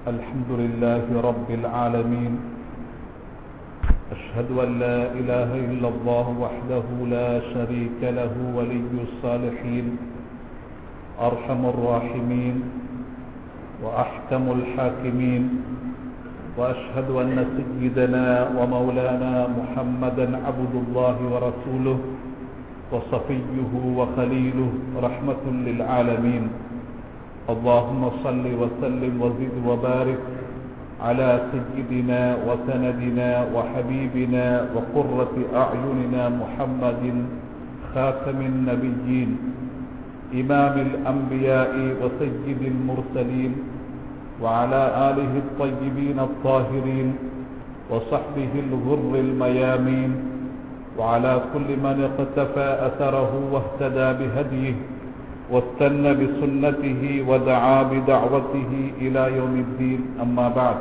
الحمد لله رب العالمين أشهد أن لا إله إلا الله وحده لا شريك له ولي الصالحين أرحم الراحمين وأحكم الحاكمين وأشهد أن سيدنا ومولانا محمدا عبد الله ورسوله وصفيه وخليله رحمة للعالمين اللهم صل وسلم وزد وبارك على سيدنا وسندنا وحبيبنا وقرة أعيننا محمد خاتم النبيين إمام الأنبياء وسيد المرسلين وعلى آله الطيبين الطاهرين وصحبه الغر الميامين وعلى كل من اقتفى أثره واهتدى بهديه واستنى بسنته ودعا بدعوته إلى يوم الدين أما بعد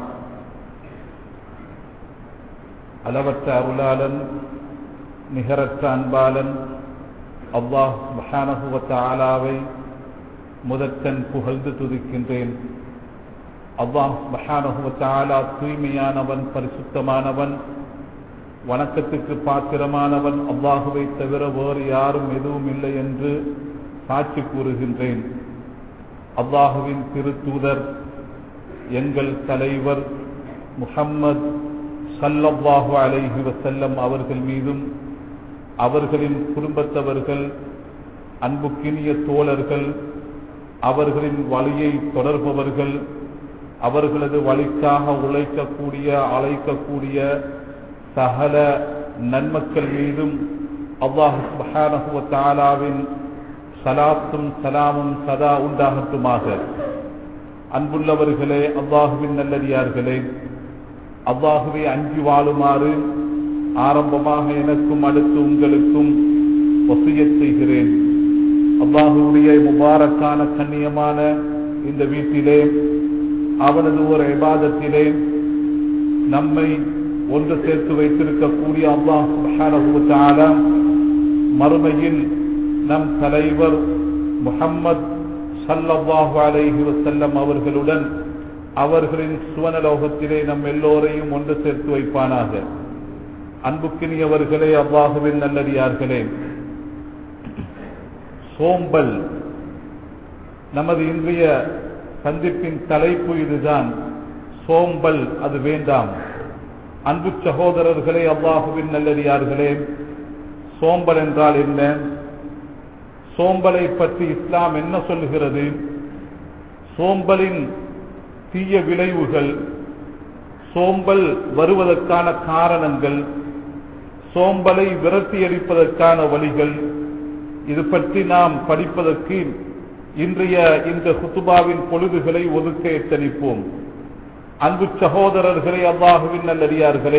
அளவற்ற அருளாளன் நிகரற்ற அன்பாளன் அல்லாஹ் மஹானகுவத்த ஆலாவை முதற்கண் புகழ்ந்து துதிக்கின்றேன் அல்லாஹ் மஹானகுவத்த ஆலா தூய்மையானவன் பரிசுத்தமானவன் வணக்கத்துக்கு பாத்திரமானவன் அல்லாஹுவை தவிர வேறு யாரும் எதுவும் இல்லை என்று சாட்சி கூறுகின்றேன் அல்லாஹுவின் திருத்தூதர் எங்கள் தலைவர் முஹம்மது சல்லல்லாஹு அலைஹி வசல்லம் அவர்கள் மீதும் அவர்களின் குடும்பத்தவர்கள் அன்புக்கினிய தோழர்கள் அவர்களின் வழியை தொடர்பவர்கள் அவர்களது வழிக்காக உழைக்கக்கூடிய அழைக்கக்கூடிய சகல நன்மக்கள் மீதும் அல்லாஹு சுபஹானஹுவ தாலாவின் சலாத்தும் சலாமும் சதா உண்டாகட்டுமாக அன்புள்ளவர்களே அல்லாஹுவின் நல்லடியார்களே அல்லாஹுவை அஞ்சி வாழுமாறு ஆரம்பமாக எனக்கும் அடுத்து உங்களுக்கும் வசிய செய்கிறேன் அல்லாஹுடைய முபாரக்கான கண்ணியமான இந்த வீட்டிலே அவனது ஒரு விவாதத்திலே நம்மை ஒன்று சேர்த்து வைத்திருக்கக்கூடிய அல்லாஹ் மறுமையில் நம் தலைவர் முகம்மது சல்லல்லாஹு அலைஹி வசல்லம் அவர்களுடன் அவர்களின் சுவனலோகத்திலே நம் எல்லோரையும் ஒன்று சேர்த்து வைப்பானாக அன்புக்கினியவர்களே அவ்வாகுவின் நல்லடியார்களே சோம்பல் நமது இன்றைய சந்திப்பின் தலைப்பு இதுதான் சோம்பல் அது வேண்டாம் அன்பு சகோதரர்களே அவ்வாகுவின் நல்லடியார்களே சோம்பல் என்றால் என்ன சோம்பலை பற்றி இஸ்லாம் என்ன சொல்லுகிறது சோம்பலின் தீய விளைவுகள் சோம்பல் வருவதற்கான காரணங்கள் சோம்பலை விரட்டி அடிப்பதற்கான வழிகள் இது பற்றி நாம் படிப்பதற்கு இன்றைய இந்த குத்துபாவின் பொழுதுகளை ஒதுக்க எத்தனிப்போம் அன்பு சகோதரர்களே அல்லாஹுவின் நல்லடியார்களே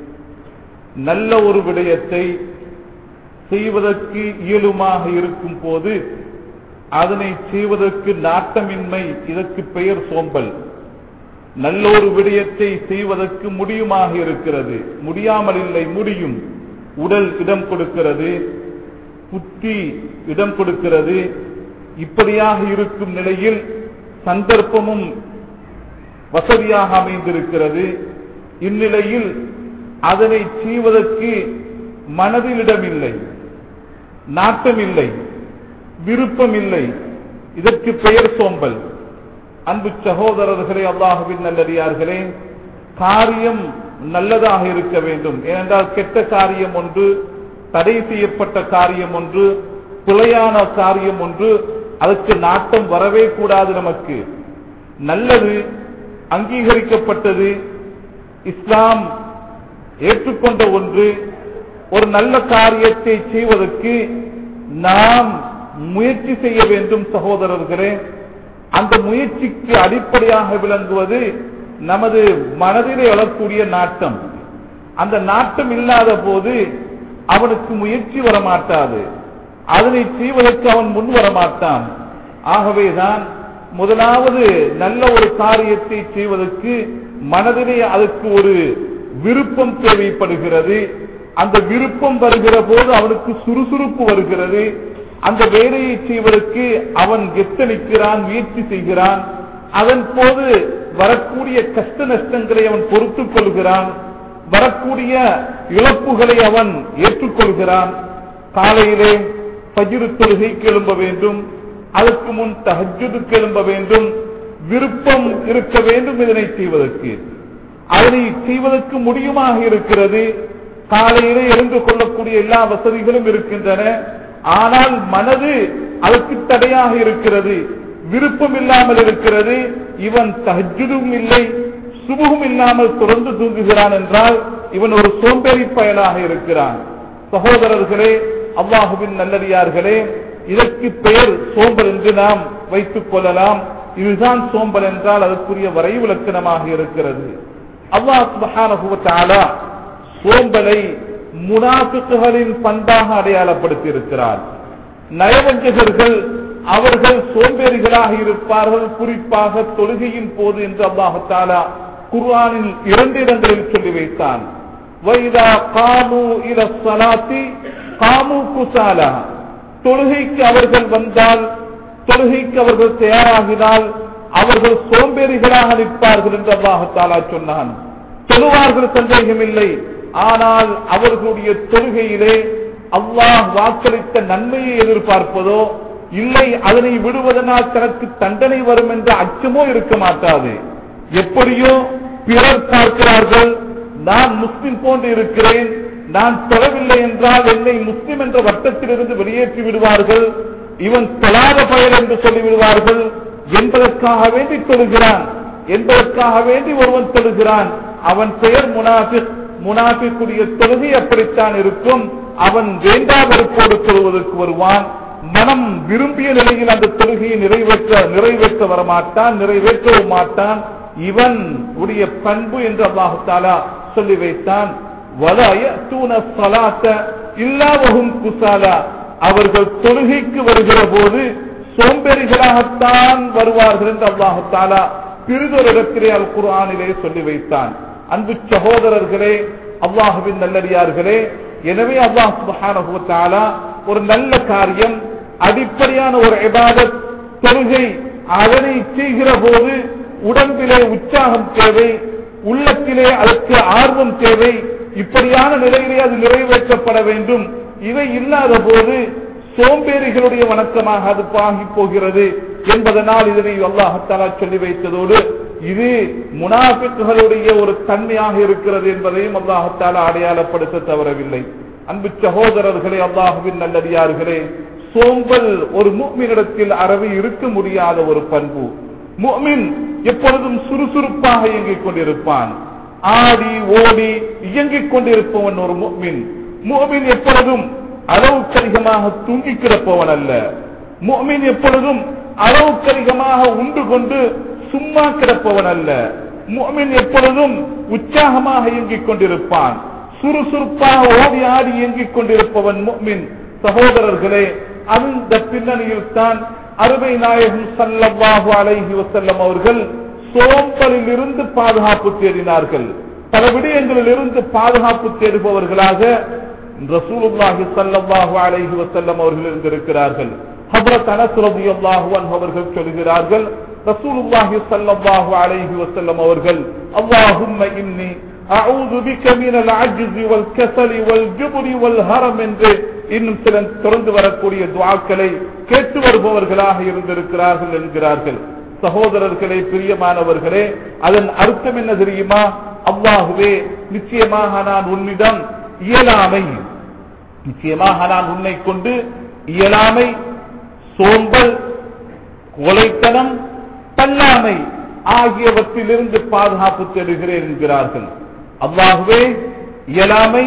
நல்ல ஒரு விடயத்தை செய்வதற்கு இயலுமாக இருக்கும் போது அதனை செய்வதற்கு நாட்டமின்மை இதற்கு பெயர் சோம்பல் நல்ல ஒரு விடயத்தை செய்வதற்கு முடியுமாக இருக்கிறது முடியாமல் இல்லை முடியும் உடல் இடம் கொடுக்கிறது புத்தி இடம் கொடுக்கிறது இப்படியாக இருக்கும் நிலையில் சந்தர்ப்பமும் வசதியாக அமைந்திருக்கிறது இந்நிலையில் அதனை செய்வதற்கு மனதில் இடமில்லை நாட்டம் இல்லை விருப்பம் இல்லை இதற்கு பெயர் சோம்பல் அன்பு சகோதரர்களே அல்லாஹுவின் நல்லடியார்களே காரியம் நல்லதாக இருக்க வேண்டும் ஏனென்றால் கெட்ட காரியம் ஒன்று தடை செய்யப்பட்ட காரியம் ஒன்று பிழையான காரியம் ஒன்று அதற்கு நாட்டம் வரவே கூடாது நமக்கு நல்லது அங்கீகரிக்கப்பட்டது இஸ்லாம் ஏற்றுக்கொண்ட ஒன்று ஒரு நல்ல காரியத்தை செய்வதற்கு நாம் முயற்சி செய்ய வேண்டும் சகோதரர்களே அந்த முயற்சிக்கு அடிப்படையாக விளங்குவது நமது மனதிலே எழக்கூடிய நாட்டம் அந்த நாட்டம் இல்லாத போது அவனுக்கு முயற்சி வரமாட்டாது அதனை செய்வதற்கு அவன் முன் வரமாட்டான் ஆகவேதான் முதலாவது நல்ல ஒரு காரியத்தை செய்வதற்கு மனதிலே அதற்கு ஒரு விருப்பம் தேவைப்படுகிறது அந்த விருப்பம் வருகிற போது அவனுக்கு சுறுசுறுப்பு வருகிறது அந்த வேலையை செய்வதற்கு அவன் எத்தனிக்கிறான் முயற்சி செய்கிறான் அதன் போது வரக்கூடிய கஷ்ட நஷ்டங்களை அவன் பொறுத்துக் கொள்கிறான் வரக்கூடிய இழப்புகளை அவன் ஏற்றுக்கொள்கிறான் காலையிலே பஜிரு தொழுகைக்கு எழும்ப வேண்டும் அதற்கு முன் தஹஜுதுக்கு எழும்ப வேண்டும் விருப்பம் இருக்க வேண்டும் இதனை செய்வதற்கு அதனை செய்வதற்கு முடியுமாக இருக்கிறது காலையிலே எழுந்து கொள்ளக்கூடிய எல்லா வசதிகளும் இருக்கின்றன ஆனால் மனது அதற்கு தடையாக இருக்கிறது விருப்பம் இல்லாமல் இருக்கிறது இவன் தஹஜுதும் இல்லை சுபுகும் இல்லாமல் தொடர்ந்து தூங்குகிறான் என்றால் இவன் ஒரு சோம்பேறி பயனாக இருக்கிறான் சகோதரர்களே அல்லாஹுவின் நல்லடியார்களே இதற்கு பெயர் சோம்பல் என்று நாம் வைத்துக் கொள்ளலாம் இதுதான் சோம்பல் என்றால் அதற்குரிய வரைவிலக்கணமாக இருக்கிறது அல்லாஹ் சுபஹானஹு வ தஆலா சோம்பலை முனாஃபிக்குகளின் பண்பாக அடையாளப்படுத்தி இருக்கிறார் நயவஞ்சகர்கள் அவர்கள் சோம்பேறிகளாக இருப்பார்கள் குறிப்பாக தொழுகையின் போது என்று அல்லாஹு தாலா குர்ஆனில் இரண்டு இடங்களில் சொல்லி வைத்தான் வைதா காமு இல சலாத்தி காமு குசாலா தொழுகைக்கு அவர்கள் வந்தால் தொழுகைக்கு அவர்கள் தயாராகினால் அவர்கள் சோம்பேறிகளாக நிற்பார்கள் என்று அல்லாஹு தாலா சொன்னான் தொழுவார்கள் சந்தேகமில்லை ஆனால் அவர்களுடைய தொழுகையிலே அல்லாஹ் வாக்களித்த நன்மையை எதிர்பார்ப்பதோ இல்லை அதனை விடுவதனால் தனக்கு தண்டனை வரும் என்ற அச்சமோ இருக்க மாட்டாது எப்படியோ பிறர் பார்க்கிறார்கள் நான் முஸ்லிம் போன்று இருக்கிறேன் நான் தொழவில்லை என்றால் என்னை முஸ்லிம் என்ற வட்டத்திலிருந்து வெளியேற்றி விடுவார்கள் இவன் தொழாத பயல் என்று சொல்லி விடுவார்கள் என்பதற்காக வேண்டி தொழுகிறான் என்பதற்காக வேண்டி ஒருவன் தொழுகிறான் அவன் பெயர் முனாஃபிக் முனாஃபிக்குரிய தொழுகை அப்படித்தான் இருக்கும் அவன் வேண்டாவருப்போடு தொழுவதற்கு வருவான் மனம் விரும்பிய நிலையில் அந்த தொழுகையை நிறைவேற்ற நிறைவேற்ற வரமாட்டான் நிறைவேற்றவும் மாட்டான் இவன் உடைய பண்பு என்று அல்லாஹு தாலா சொல்லி வைத்தான் இல்லாவகும் குசாலா அவர்கள் தொழுகைக்கு வருகிற போது சோம்பேறிகளாகத்தான் வருவார்கள் என்று அல்லாஹு தாலா பிரிதொரு இடத்திலே அல் குர்ஆனிலே சொல்லி வைத்தான் அன்பு சகோதரர்களே அல்லாஹுவின் நல்லடியார்களே எனவே அல்லாஹ் சுப்ஹானஹு வ தஆலா ஒரு நல்ல காரியம் அடிப்படையான ஒரு இபாதத் தொழுகை அதனை செய்கிற போது உடம்பிலே உற்சாகம் தேவை உள்ளத்திலே அதற்கு ஆர்வம் தேவை இப்படியான நிலையிலே அது நிறைவேற்றப்பட வேண்டும் இவை இல்லாத போது சோம்பேறிகளுடைய வணக்கமாக அது பாகி போகிறது என்பதனால் இதனை அல்லாஹத்தாலா சொல்லி வைத்ததோடு இது முனாபிக்குகளுடைய ஒரு தன்மையாக இருக்கிறது என்பதையும் அல்லாஹத்தாலா அடையாளப்படுத்த தவறவில்லை அன்பு சகோதரர்களே அல்லாஹுவின் நல்லடியார்களே சோம்பல் ஒரு முக்மினிடத்தில் அறவே இருக்க முடியாத ஒரு பண்பு முக்மின் எப்பொழுதும் சுறுசுறுப்பாக இயங்கிக் கொண்டிருப்பான் ஆடி ஓடி இயங்கிக் கொண்டிருப்பவன் ஒரு முக்மின் முக்மின் எப்பொழுதும் அளவுக்கு அதிகமாக தூங்கி கிடப்பவன் அல்ல முக்மின் எப்பொழுதும் அளவுக்கு அதிகமாக உண்டு கொண்டு சும்மா கிடப்பவன் அல்ல முக்மின் எப்பொழுதும் உற்சாகமாக இயங்கிக் கொண்டிருப்பான் சுறுசுறுப்பாக ஓடி ஆடி இயங்கிக் கொண்டிருப்பவன் முக்மின் சகோதரர்களே அந்த பின்னணியில் தான் அருமை நாயகம் சல்லல்லாஹு அலைஹி வசல்லம் அவர்கள் சோம்பலில் இருந்து பாதுகாப்பு தேடினார்கள் பல விடயங்களில் இருந்து பாதுகாப்பு தேடுபவர்களாக ரசூலுல்லாஹி ஸல்லல்லாஹு அலைஹி வஸல்லம் அவர்கள் இருந்திருக்கிறார்கள் ஹஜ்ரத் அனஸ் রাদিয়াল্লাহு அன்ஹு அவர்கள் சொல்கிறார்கள் ரசூலுல்லாஹி ஸல்லல்லாஹு அலைஹி வஸல்லம் அவர்கள் அல்லாஹும்ம இன்னி அஊது பிக மினல் அஜ்ஸி வல் கஸலி வல் ஜுப்ரி வல் ஹரம் என்று இன்னும் சில தொடர்ந்து வரக்கூடிய துஆக்களை கேட்டு வருபவர்களாக இருந்திருக்கிறார்கள் என்கிறார்கள் சகோதரர்களே பிரியமானவர்களே அதன் அர்த்தம் என்ன தெரியுமா அல்லாஹுவே நிச்சயமாக நான் உன்னிடம் இயலாமை நிச்சயமாக நான் உன்னை கொண்டு இயலாமை சோம்பல் கொலைத்தனம் தள்ளாமை ஆகியவற்றிலிருந்து பாதுகாப்பு தேடுகிறேன் என்கிறார்கள் அல்லாகவே இயலாமை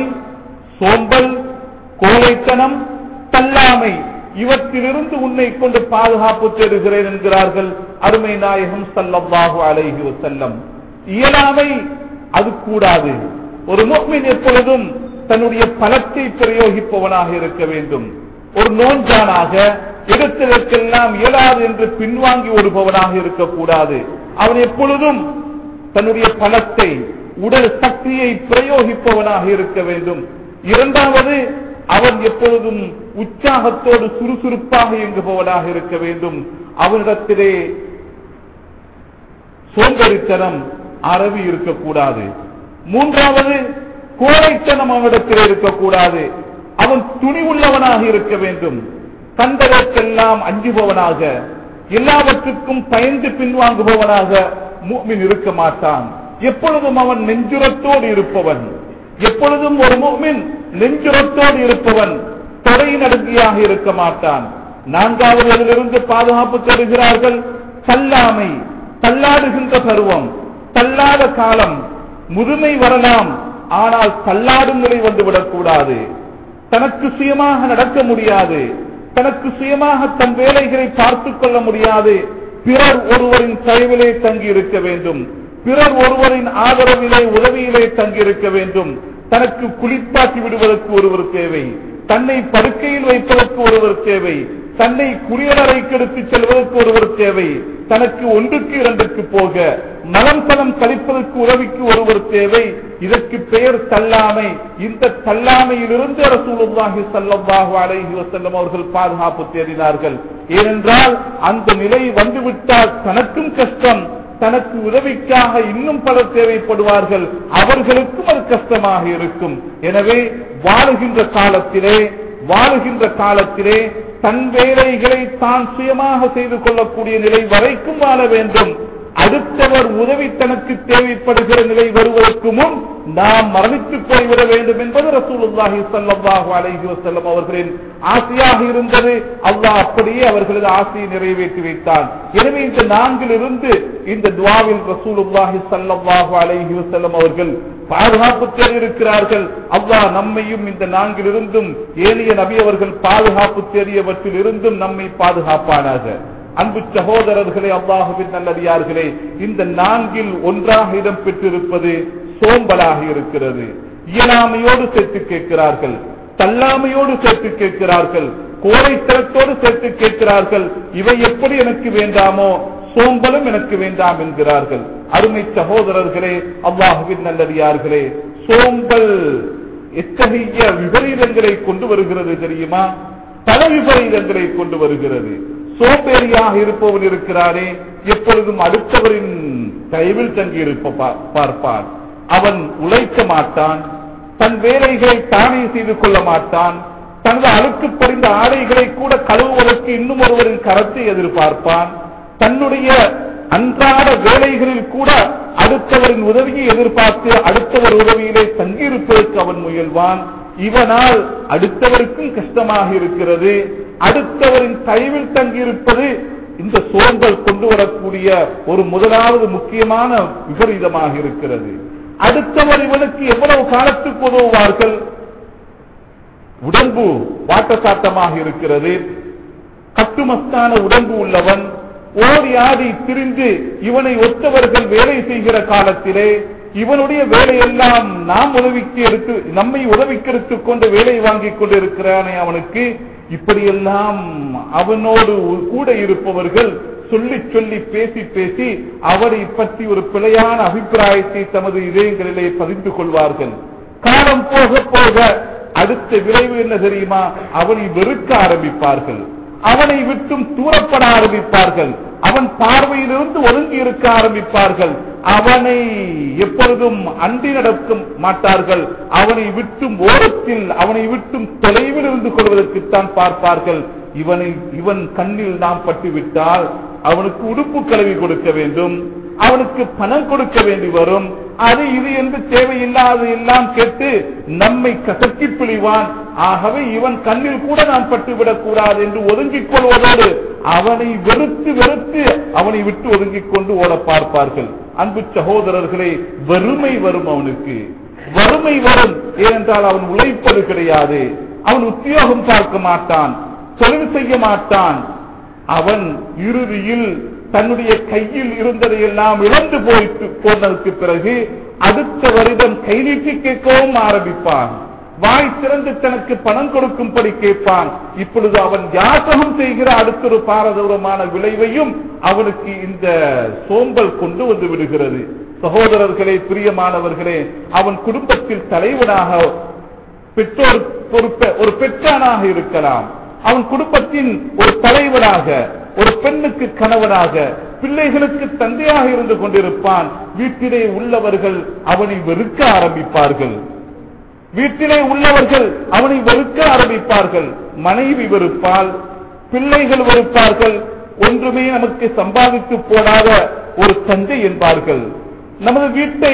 சோம்பல் கோழைத்தனம் தள்ளாமை இவற்றிலிருந்து உன்னை கொண்டு பாதுகாப்பு தேடுகிறேன் என்கிறார்கள் அருமை நாயகம் சல்லல்லாஹு அலைஹி வசல்லம் இயலாமை அது கூடாது ஒரு முக்மின் எப்பொழுதும் தன்னுடைய பலத்தை பிரயோகிப்பவனாக இருக்க வேண்டும் ஒரு நோஞ்சானாக இடத்திற்கெல்லாம் இயலாது என்று பின்வாங்கி ஓடுபவனாக இருக்கக்கூடாது அவன் எப்பொழுதும் தன்னுடைய பலத்தை உடல் சக்தியை பிரயோகிப்பவனாக இருக்க வேண்டும் இரண்டாவது அவன் எப்பொழுதும் உற்சாகத்தோடு சுறுசுறுப்பாக இயங்குபவனாக இருக்க வேண்டும் அவனிடத்திலே சோம்பேறித்தனம் அறவி இருக்கக்கூடாது மூன்றாவது கோழைத்தனம் அவனிடத்தில் இருக்கக்கூடாது அவன் துணிவுள்ளவனாக இருக்க வேண்டும் கண்டதற்கெல்லாம் அஞ்சுபவனாக எல்லாவற்றுக்கும் பயந்து பின்வாங்குபவனாக மூமின் இருக்க மாட்டான் எப்பொழுதும் அவன் நெஞ்சுரத்தோடு இருப்பவன் எப்பொழுதும் ஒரு மூமின் நெஞ்சுரத்தோடு இருப்பவன் தொடை நடுங்கியாக இருக்க மாட்டான் நான்காவது அதிலிருந்து பாதுகாப்பு தருகிறார்கள் தள்ளாமை தள்ளாடுகின்ற பருவம் தள்ளாத காலம் முதுமை வரலாம் ஆனால் தள்ளாடும் நிலை வந்துவிடக் கூடாது தனக்கு சுயமாக நடக்க முடியாது தனக்கு சுயமாக தன் வேலைகளை பார்த்துக் கொள்ள முடியாது பிறர் ஒருவரின் தயவிலே தங்கி இருக்க வேண்டும் பிறர் ஒருவரின் ஆதரவிலே உதவியிலே தங்கி இருக்க வேண்டும் தனக்கு குளிப்பாட்டி விடுவதற்கு ஒருவர் தேவை தன்னை படுக்கையில் வைப்பதற்கு ஒருவர் தேவை தன்னை குளியலறைக்கு எடுத்துச் செல்வதற்கு ஒருவர் தேவை தனக்கு ஒன்றுக்கு இரண்டுக்கு போக மலம் தனம் கழிப்பதற்கு உதவிக்கு ஒருவர் தேவை இதற்கு பெயர் தள்ளாமை இந்த தள்ளாமையிலிருந்து ரசூலுல்லாஹி ஸல்லல்லாஹு அலைஹி வஸல்லம் அவர்கள் பாதுகாப்பு தேடினார்கள் ஏனென்றால் அந்த நிலை வந்துவிட்டால் தனக்கும் கஷ்டம் தனக்கு உதவிக்காக இன்னும் பலர் தேவைப்படுவார்கள் அவர்களுக்கும் அது கஷ்டமாக இருக்கும் எனவே வாழுகின்ற காலத்திலே வாழுகின்ற காலத்திலே தன் வேலைகளை தான் சுயமாக செய்து கொள்ளக்கூடிய நிலை வரைக்கும் வாழ வேண்டும் அடுத்தவர் உதவி தனக்கு தேவைப்படுகிற நிலை வருவதற்கு முன் நாம் மரணித்துப் போய்விட வேண்டும் என்பது ரசூலுல்லாஹி ஸல்லல்லாஹு அலைஹி வஸல்லம் அவர்களின் ஆசையாக இருந்தது அல்லாஹ் அப்படியே அவர்களது ஆசையை நிறைவேற்றி வைத்தான் எனவே இந்த நான்கிலிருந்து இந்த துவாவில் ரசூலுல்லாஹி ஸல்லல்லாஹு அலைஹி வஸல்லம் அவர்கள் பாதுகாப்பு தேடியிருக்கிறார்கள் அல்லாஹ் நம்மையும் இந்த நான்கிலிருந்தும் ஏனைய நபி அவர்கள் பாதுகாப்பு தேடியவற்றில் இருந்தும் நம்மை பாதுகாப்பானாக அன்பு சகோதரர்களே அல்லாஹுவின் நல்லடியார்களே இந்த நான்கில் ஒன்றாக இடம் பெற்றிருப்பது சோம்பலாக இருக்கிறது இயலாமையோடு சேர்த்து கேட்கிறார்கள் தள்ளாமையோடு சேர்த்து கேட்கிறார்கள் கோழைத்தனத்தோடு சேர்த்து கேட்கிறார்கள் இவை எப்படி எனக்கு வேண்டாமோ சோம்பலும் எனக்கு வேண்டாம் என்கிறார்கள் அருமை சகோதரர்களே அல்லாஹுவின் நல்லடியார்களே சோம்பல் எத்தகைய விபரீதங்களை கொண்டு வருகிறது தெரியுமா பல விபரீதங்களை கொண்டு வருகிறது சோம்பேறியாக இருப்பவன் இருக்கிறானே எப்பொழுதும் அடுத்தவரின் தயவில் தங்கி இருப்ப பார்ப்பான் அவன் உழைக்க மாட்டான் தன் வேலைகளை தானே செய்து கொள்ள மாட்டான் தனது அழுக்கு படிந்த ஆடைகளை கூட கழுவுவதற்கு இன்னும் ஒருவரின் கரத்தை எதிர்பார்ப்பான் தன்னுடைய அன்றாட வேலைகளில் கூட அடுத்தவரின் உதவியை எதிர்பார்த்து அடுத்தவர் உதவியிலே தங்கியிருப்பதற்கு அவன் முயல்வான் இவனால் அடுத்தவருக்கும் கஷ்டமாக இருக்கிறது அடுத்தவரின் தயவில் தங்கியிருப்பது இந்த சோம்பல் கொண்டு வரக்கூடிய ஒரு முதலாவது முக்கியமான விபரீதமாக இருக்கிறது அடுத்தவர் இவனுக்கு எவ்வளவு காலத்துக்கு உதவுவார்கள் உடம்பு வாட்டசாட்டமாக இருக்கிறது கட்டுமஸ்தான உடம்பு உள்ளவன் ஓடி ஆடி திரிந்து இவனை ஒத்தவர்கள் வேலை செய்கிற காலத்திலே இவனுடைய வேலையெல்லாம் நாம் உதவிக்கு எடுத்து நம்மை உதவிக்கு எடுத்துக் கொண்டு வேலை வாங்கிக் கொண்டு இருக்கிறானே அவனுக்கு இப்படியெல்லாம் அவனோடு கூட இருப்பவர்கள் சொல்லி சொல்லி பேசி பேசி அவரை பற்றி ஒரு பிழையான அபிப்பிராயத்தை தமது இதயங்களிலே பதிந்து கொள்வார்கள் காலம் போக போக அடுத்த விளைவு என்ன தெரியுமா அவனை வெறுக்க ஆரம்பிப்பார்கள் அவனை விட்டும் தூரப்பட ஆரம்பிப்பார்கள் அவன் பார்வையிலிருந்து ஒதுங்கி இருக்க ஆரம்பிப்பார்கள் அவனை எப்பொழுதும் அண்டி நடக்க மாட்டார்கள் அவனை விட்டும் ஓரத்தில் அவனை விட்டும் தொலைவில் இருந்து கொள்வதற்குத்தான் பார்ப்பார்கள் இவனை இவன் கண்ணில் நாம் பட்டுவிட்டால் அவனுக்கு உடுப்பு கலவி கொடுக்க வேண்டும் அவனுக்கு பணம் கொடுக்க வேண்டி வரும் அது இது என்று தேவையில்லாத எல்லாம் கேட்டு நம்மை கசக்கி பிழிவான் ஆகவே இவன் கண்ணில் கூட நாம் பட்டுவிடக் கூடாது என்று ஒதுங்கிக் கொள்வதோடு அவனை வெறுத்து வெறுத்து அவனை விட்டு ஒதுங்கிக் கொண்டு ஓட பார்ப்பார்கள் அன்பு சகோதரர்களே வறுமை வரும் அவனுக்கு வறுமை வரும் ஏனென்றால் அவன் உழைப்பது கிடையாது அவன் உத்தியோகம் பார்க்க மாட்டான் தொழில் செய்ய மாட்டான் அவன் இறுதியில் தன்னுடைய கையில் இருந்ததை எல்லாம் இழந்து போயிட்டு போனதற்கு பிறகு அடுத்த வருடம் கை நீட்டி கேட்கவும் ஆரம்பிப்பான் வாய் திறந்து தனக்கு பணம் கொடுக்கும்படி கேட்பான் இப்பொழுது அவன் யாசகம் செய்கிற அடுத்த ஒரு பாரதூரமான விளைவையும் அவனுக்கு இந்த சோம்பல் கொண்டு வந்து விடுகிறது சகோதரர்களே பிரியமானவர்களே அவன் குடும்பத்தில் தலைவனாக பெற்றோர் ஒரு பெ- ஒரு பெற்றானாக இருக்கலாம் அவன் குடும்பத்தின் ஒரு தலைவனாக ஒரு பெண்ணுக்கு கணவனாக பிள்ளைகளுக்கு தந்தையாக இருந்து கொண்டிருப்பான் வீட்டிலே உள்ளவர்கள் அவனை வெறுக்க ஆரம்பிப்பார்கள் வீட்டிலே உள்ளவர்கள் அவனை வெறுக்க ஆரம்பிப்பார்கள் மனைவி வெறுப்பால் பிள்ளைகள் வெறுப்பார்கள் ஒன்றுமே நமக்கு சம்பாதித்து போடாத ஒரு தந்தை என்பார்கள் நமது வீட்டை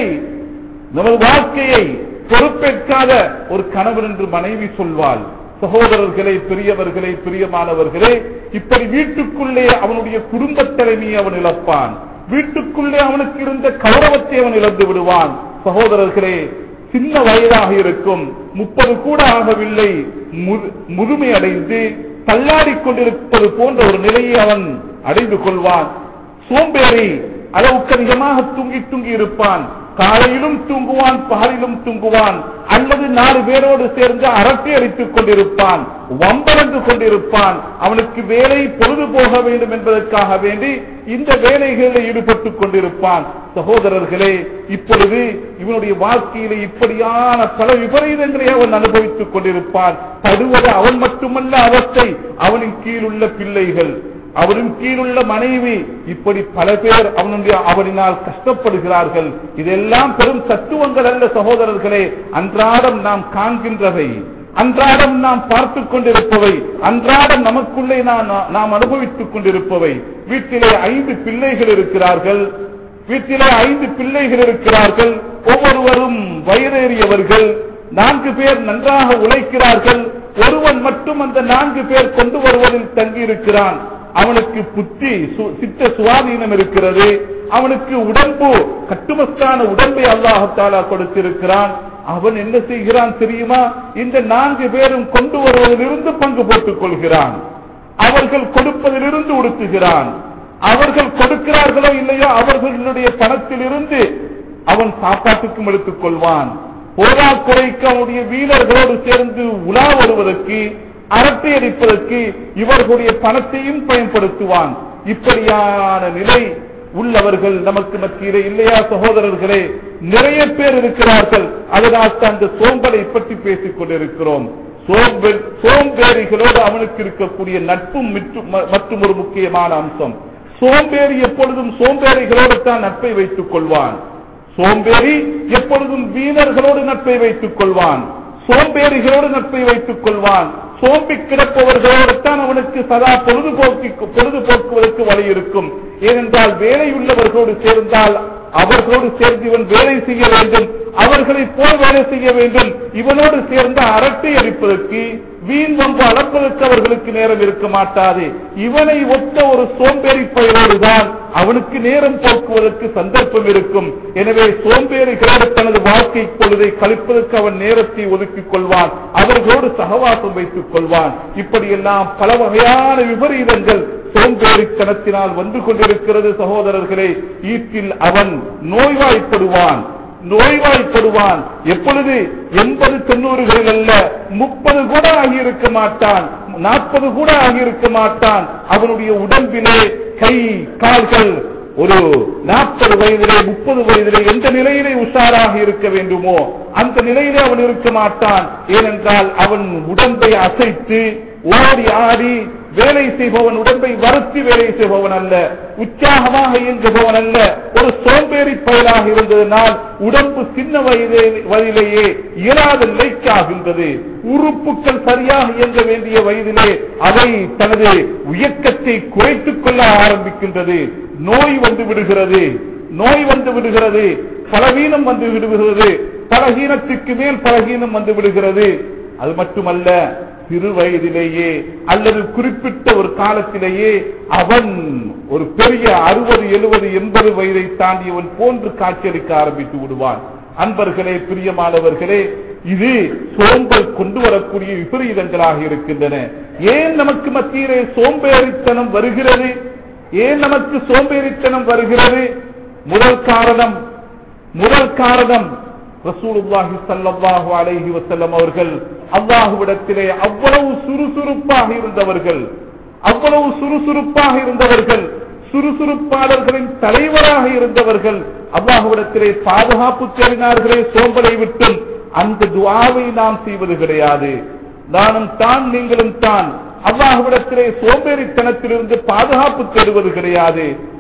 நமது வாழ்க்கையை பொறுப்பேற்காத ஒரு கணவன் என்று மனைவி சொல்வாள் சகோதரர்களே பெரியவர்களே பிரியமானவர்களே இப்படி வீட்டுக்குள்ளே அவனுடைய குடும்ப தலைமையை அவன் இழப்பான் வீட்டுக்குள்ளே அவனுக்கு இருந்த கௌரவத்தை அவன் இழந்து விடுவான் சகோதரர்களே சின்ன வயதாக இருக்கும் முப்பது கூட ஆகவில்லை மு- முதுமை அடைந்து தள்ளாடிக் கொண்டிருப்பது போன்ற ஒரு நிலையை அவன் அடைந்து கொள்வான் சோம்பேறி அளவுக்கு அதிகமாக தூங்கி தூங்கி இருப்பான் காலையிலும் தூங்குவான் பகலிலும் தூங்குவான் அல்லது நாலு பேரோடு சேர்ந்து அரட்டை அடித்துக் கொண்டிருப்பான் வம்பரந்து கொண்டிருப்பான் அவனுக்கு வேலை பொழுது போக வேண்டும் என்பதற்காக வேண்டி இந்த வேலைகளில் ஈடுபட்டுக் கொண்டிருப்பான் சகோதரர்களே இப்பொழுது இவனுடைய வாழ்க்கையிலே இப்படியான பல விபரீதங்களை அவன் அனுபவித்துக் கொண்டிருப்பான் படுவது அவன் மட்டுமல்ல அவற்றை அவனின் கீழுள்ள பிள்ளைகள் அவரின் கீழுள்ள மனைவி இப்படி பல பேர் அவனுடைய அவனினால் கஷ்டப்படுகிறார்கள் இதெல்லாம் பெரும் தத்துவங்கள் அல்ல சகோதரர்களே அன்றாடம் நாம் காண்கின்றவை அன்றாடம் நாம் பார்த்துக் கொண்டிருப்பவை அன்றாடம் நமக்குள்ளே நாம் நாம் அனுபவித்துக் கொண்டிருப்பவை வீட்டிலே ஐந்து பிள்ளைகள் இருக்கிறார்கள் வீட்டிலே ஐந்து பிள்ளைகள் இருக்கிறார்கள் ஒவ்வொருவரும் வயதேறியவர்கள் நான்கு பேர் நன்றாக உழைக்கிறார்கள் ஒருவன் மட்டும் அந்த நான்கு பேர் கொண்டு வருவதில் தங்கியிருக்கிறான் அவனுக்கு புத்தி சு- சித்த சுவாதீனம் இருக்கிறது அவனுக்கு உடம்பு கட்டுமஸ்தான உடம்பை அல்லாஹத்தாலா கொடுத்திருக்கிறான் அவன் என்ன செய்கிறான் தெரியுமா இந்த நான்கு பேரும் கொண்டு வருவதிலிருந்து பங்கு போட்டுக் கொள்கிறான் அவர்கள் கொடுப்பதிலிருந்து உடுத்துகிறான் அவர்கள் கொடுக்கிறார்களோ இல்லையோ அவர்களுடைய பணத்திலிருந்து அவன் சாப்பாட்டுக்கும் எடுத்துக் கொள்வான் போராக்குறைக்கு அவனுடைய வீரர்களோடு சேர்ந்து உலா வருவதற்கு அரட்டை அடிப்பதற்கு இவர்களுடைய பணத்தையும் பயன்படுத்துவான் இப்படியான நிலை உள்ளவர்கள் நமக்கு மத்தியிலே இல்லையா சகோதரர்களே நிறைய பேர் இருக்கிறார்கள் அதனால் தான் அந்த சோம்பலை பற்றி பேசிக் கொண்டிருக்கிறோம் சோம்பே- சோம்பேறிகளோடு அவனுக்கு இருக்கக்கூடிய நட்பும் மிற்று- ம- மற்றும் ஒரு முக்கியமான அம்சம் சோம்பேறி எப்பொழுதும் சோம்பேறிகளோடு தான் நட்பை வைத்துக் கொள்வான் சோம்பேறி எப்பொழுதும் வீணர்களோடு நட்பை வைத்துக் கொள்வான் சோம்பேறிகளோடு நட்பை வைத்துக் கொள்வான் சோம்பி கிடப்பவர்களோடு தான் அவனுக்கு சதா பொழுதுபோக்கி பொழுதுபோக்குவதற்கு வழி இருக்கும் ஏனென்றால் வேலை உள்ளவர்களோடு சேர்ந்தால் அவர்களோடு சேர்ந்து இவன் வேலை செய்ய வேண்டும் அவர்களை போல் வேலை செய்ய வேண்டும் இவனோடு சேர்ந்து அரட்டை அடிப்பதற்கு வீண் வம்பு அளப்பதற்கு அவர்களுக்கு நேரம் இருக்க மாட்டாது இவனை ஒத்த ஒரு சோம்பேறி பயனோடுதான் அவனுக்கு நேரம் போக்குவதற்கு சந்தர்ப்பம் இருக்கும் எனவே சோம்பேறிகளோடு தனது வாழ்க்கை பொழுதை கழிப்பதற்கு அவன் நேரத்தை ஒதுக்கிக் கொள்வான் அவர்களோடு சகவாசம் வைத்துக் கொள்வான் இப்படியெல்லாம் பல வகையான விபரீதங்கள் சோம்பேறித்தனத்தினால் வந்து கொண்டிருக்கிறது சகோதரர்களே ஈட்டில் அவன் நோய்வாய்ப்படுவான் நோய்வாய்ப்படுவான் எப்பொழுது எண்பது தொண்ணூறுகளில் அல்ல முப்பது கூட ஆகியிருக்க மாட்டான் நாற்பது கூட ஆகியிருக்க மாட்டான் அவனுடைய உடம்பிலே கை கால்கள் ஒரு நாற்பது வயதிலே முப்பது வயதிலே எந்த நிலையிலே உஷாராக இருக்க வேண்டுமோ அந்த நிலையிலே அவன் இருக்க மாட்டான் ஏனென்றால் அவன் உடம்பை அசைத்து ஓடி ஆடி வேலை செய்பவன் உடம்பை வருத்தி வேலை செய்பவன் அல்ல உற்சாகமாக இயங்குபவன் அல்ல ஒரு சோம்பேறி பயலாக இருந்ததனால் உடம்பு சின்ன வயதே வயதிலேயே இயலாத நிலைக்காகின்றது உறுப்புகள் சரியாக இயங்க வேண்டிய வயதிலே அவை தனது இயக்கத்தை குறைத்துக் கொள்ள ஆரம்பிக்கின்றது நோய் வந்து விடுகிறது நோய் வந்து விடுகிறது பலவீனம் வந்து விடுகிறது பலகீனத்துக்கு மேல் பலகீனம் வந்து விடுகிறது அது மட்டுமல்ல சிறு வயதிலேயே அல்லது குறிப்பிட்ட ஒரு காலத்திலேயே அவன் ஒரு பெரிய அறுபது எழுபது எண்பது வயதை தாண்டியவன் போன்று காட்சியளிக்க ஆரம்பித்து விடுவான் அன்பர்களே பிரியமானவர்களே இது சோம்பல் கொண்டு வரக்கூடிய விபரீதங்களாக இருக்கின்றன ஏன் நமக்கு மத்தியிலே சோம்பேறித்தனம் வருகிறது ஏன் நமக்கு சோம்பேறித்தனம் வருகிறது முதல் காரணம் முதல் காரணம் ரசூலுல்லாஹி ஸல்லல்லாஹு அலைஹி வஸல்லம் அவர்கள் அல்லாஹ்விடத்திலே அவ்வளவு சுறுசுறுப்பாக இருந்தவர்கள் அவ்வளவு சுறுசுறுப்பாக இருந்தவர்கள் சுறுசுறுப்பாளர்களின் தலைவராக இருந்தவர்கள் அல்லாஹ்விடத்திலே பாதுகாப்பு தேடினார்களே சோம்பலை விட்டும் அந்த துஆவை நாம் செய்வது கிடையாது நானும் தான் நீங்களும் தான் அல்லாஹ்விடத்திலே சோம்பேறித்தனத்திலிருந்து பாதுகாப்பு தேடுவது கிடையாது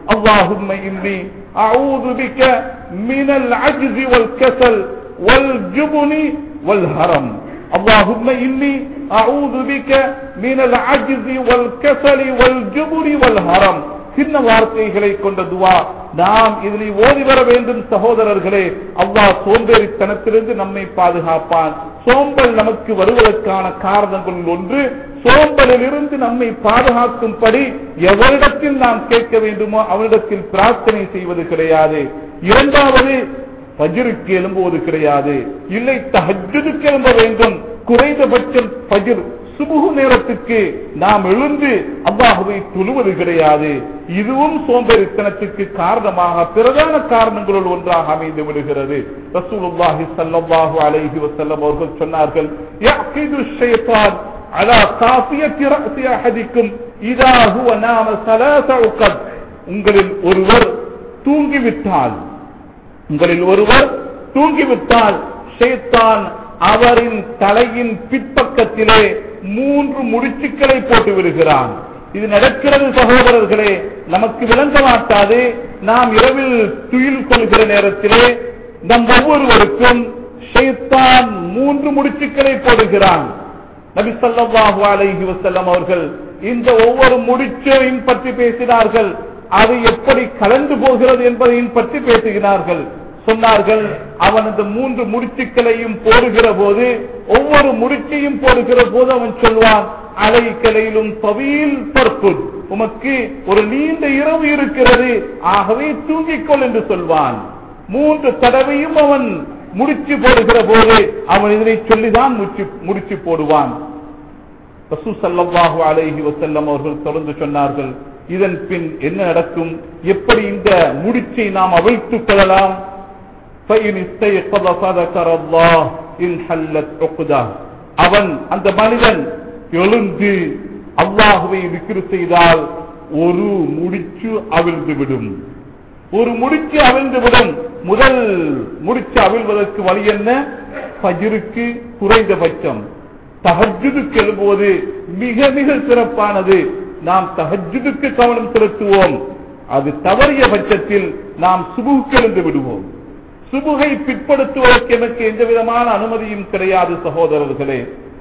اللهم إني أعوذ بك من العجز والكسل والجبن والهرم اللهم إني أعوذ بك من العجز والكسل والجبن والهرم சின்ன வார்த்தைகளை கொண்ட துவா நாம் இதனை ஓதி வர வேண்டும் சகோதரர்களே அல்லாஹ் சோம்பேறித்தனத்திலிருந்து நம்மை பாதுகாப்பான் சோம்பல் நமக்கு வருவதற்கான காரணங்கள் ஒன்று சோம்பலிலிருந்து நம்மை பாதுகாக்கும்படி எவரிடத்தில் நாம் கேட்க வேண்டுமோ அவரிடத்தில் பிரார்த்தனை செய்வது கிடையாது இரண்டாவது பஜிருக்கு எழும்புவது கிடையாது இல்லை தஹஜுக்கு எழும்ப வேண்டும் குறைந்தபட்சம் பஜிர் சுபுகு நேரத்துக்கு நாம் எழுந்து அல்லாஹுவை தொழுவது கிடையாது இதுவும் சோம்பேறித்தனத்துக்கு காரணமாக பிரதான காரணங்களுள் ஒன்றாக அமைந்து விடுகிறது ரசூலுல்லாஹி ஸல்லல்லாஹு அலைஹி வஸல்லம் அவர்கள் சொன்னார்கள் யஅகிது ஷைத்தான் அலா காஃபியத்தி ரஅசி அஹதிக்கும் இதா ஹுவ நாம ஸலாஸ உகத் உங்களில் ஒருவர் தூங்கிவிட்டால் உங்களில் ஒருவர் தூங்கிவிட்டால் ஷைத்தான் அவரின் தலையின் பிற்பக்கத்திலே மூன்று முடிச்சுக்களை போட்டு விடுகிறான் இது நடக்கிறது சகோதரர்களே நமக்கு விளங்க மாட்டாது நாம் இரவில் துயில் கொள்கிற நேரத்திலே நம் ஒவ்வொருவருக்கும் ஷைத்தான் மூன்று முடிச்சுக்களை போடுகிறான் நபி ஸல்லல்லாஹு அலைஹி வஸல்லம் அவர்கள் இந்த ஒவ்வொரு முடிச்சையும் பற்றி பேசினார்கள் அது எப்படி கலந்து போகிறது என்பதையும் பற்றி பேசுகிறார்கள் சொன்னார்கள் அவன் இந்த மூன்று முடிச்சுக்களையும் போடுகிற போது ஒவ்வொரு முடிச்சையும் போடுகிற போது அவன் சொல்வான் அலைக்கலையிலும் பவியில் பற்புத் உமக்கு ஒரு நீண்ட இரவு இருக்கிறது ஆகவே தூங்கிக்கொள் என்று சொல்வான் மூன்று தடவையும் அவன் முடிச்சு போடுகிற போது அவன் இதனை சொல்லிதான் முடிச்சு முடிச்சு போடுவான் ரசூ சல்லல்லாஹு அலைஹி வஸல்லம் அவர்கள் தொடர்ந்து சொன்னார்கள் இதன் பின் என்ன நடக்கும் எப்படி இந்த முடிச்சை நாம் அவிழ்த்துக் கொள்ளலாம் فإن استيقظ فذكر الله انحلت عقده அவன் அந்த மனிதன் எழுந்து அல்லாஹுவை விக்கிரு செய்தால் ஒரு முடிச்சு அவிழ்ந்து விடும் ஒரு முடிச்சு அவிழ்ந்து விடும் முதல் முடிச்சு அவிழ்வதற்கு வழி என்ன பஜிருக்கு குறைந்தபட்சம் தஹஜுதுக்கு எழும்போது மிக மிக சிறப்பானது நாம் தஹஜுதுக்கு கவனம் செலுத்துவோம் அது தவறிய பட்சத்தில் நாம் சுபுக்கு எழுந்து விடுவோம் சுபுகை பிற்படுத்துவதற்கு எனக்கு எந்த விதமான அனுமதியும் கிடையாது சகோதரர்களே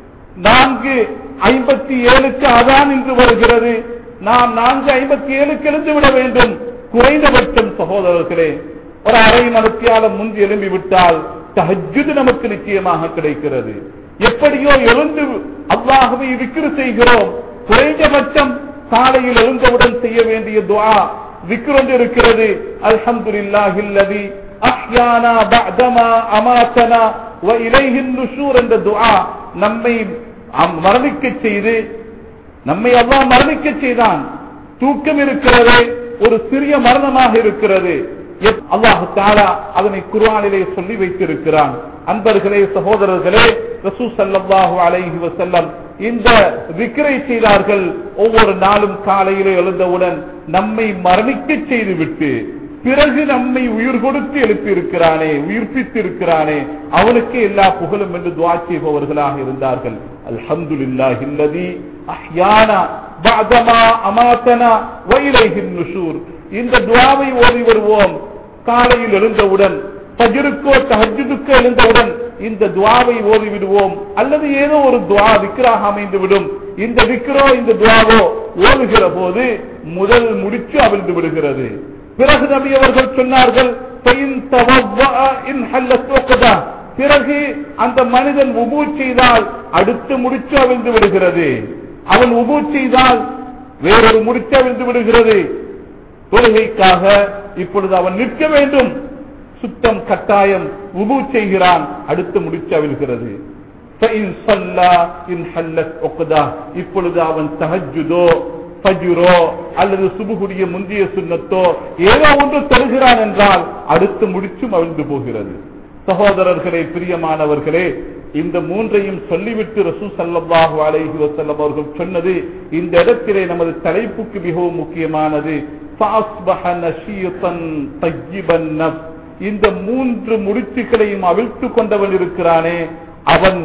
நான்கு ஐம்பத்தி ஏழுக்கு அதான் இன்று வருகிறது நாம் நான்கு ஐம்பத்தி ஏழுக்கு எழுந்து விட வேண்டும் குறைந்தபட்சம் சகோதரர்களே ஒரு அரை மனத்தியாலம் முந்தி எழும்பி விட்டால் தஹஜுது நமக்கு நிச்சயமாக கிடைக்கிறது எப்படியோ எழுந்து அல்லாகவே விக்கிரு செய்கிறோம் குறைந்தபட்சம் காலையில் எழுந்தவுடன் செய்ய வேண்டிய துவா விக்கிரொன்று இருக்கிறது அல்ஹம்துலில்லாஹில்லதி அஹ்யானா பஅதமா அமாத்தனா வ இலைஹின் நுஷூர் என்ற துஆ நம்மை அம்- மரணிக்கச் செய்து நம்மை அல்லாஹ் மரணிக்கச் செய்தான் தூக்கம் இருக்கிறது ஒரு சிறிய மரணமாக இருக்கிறது எப்- அல்லாஹ் தாலா அதனை குர்ஆனிலே சொல்லி வைத்திருக்கிறான் அன்பர்களே சகோதரர்களே ரசூ ஸல்லல்லாஹு அலைஹி வஸல்லம் இந்த விக்கிரை செய்தார்கள் ஒவ்வொரு நாளும் காலையிலே எழுந்தவுடன் நம்மை மரணிக்கச் செய்துவிட்டு பிறகு நம்மை உயிர் கொடுத்து எழுப்பி இருக்கிறானே உயிர்ப்பித்து இருக்கிறானே அவனுக்கு எல்லா புகழும் என்று துவா செய்பவர்களாக இருந்தார்கள் அல்ஹம்துலில்லாஹி இல்லதி அஹ்யானா பஅதமா அமாத்தனா வ இலைஹின் நுஷூர் இந்த துவாவை ஓதி வருவோம் காலையில் எழுந்தவுடன் ஃபஜ்ருக்கோ தஹஜ்ஜுதுக்கோ எழுந்தவுடன் இந்த துவாவை ஓதி விடுவோம் அல்லது ஏதோ ஒரு துவா விக்ராக அமைந்து விடும் இந்த விக்ரோ இந்த துவாவோ ஓதுகிற போது முதல் முடிச்சு அவிழ்ந்து விடுகிறது பிறகு நபி அவர்கள் சொன்னார்கள் "ஃபைன் தவவ்வஅ இன் ஹல்லத் உக்தா." பிறகு அந்த மனிதன் உபு செய்தால் அடுத்து முடிச்சு அவிழ்ந்து விடுகிறது அவன் உபு செய்தால் வேறொரு முடிச்சு அவிழ்ந்து விடுகிறது தொழுகைக்காக இப்பொழுது அவன் நிற்க வேண்டும் சுத்தம் கட்டாயம் உபு செய்கிறான் அடுத்து முடிச்சு அவிழ்கிறது فَإِنْ صَلَّى إِنْ حَلَّتْ عُقْدَةٌ. இப்பொழுது அவன் தஹஜ்ஜுதோ ஃபஜ்ரோ அல்லது சுபுகுடைய முந்தைய சுன்னத்தோ ஏதோ ஒன்று தருகிறான் என்றால் அடுத்து முடிச்சும் அவிழ்ந்து போகிறது சகோதரர்களே பிரியமானவர்களே இந்த மூன்றையும் சொல்லிவிட்டு ரசூ ஸல்லல்லாஹு அலைஹி வஸல்லம் அவர்கள் சொன்னது இந்த இடத்திலே நமது தலைப்புக்கு மிகவும் முக்கியமானது فَأَصْبَحَ نَشِيطًا طَيِّبَ النَّفْسِ. இந்த மூன்று முடிச்சுகளையும் அவிழ்த்து கொண்டவன் இருக்கிறானே அவன்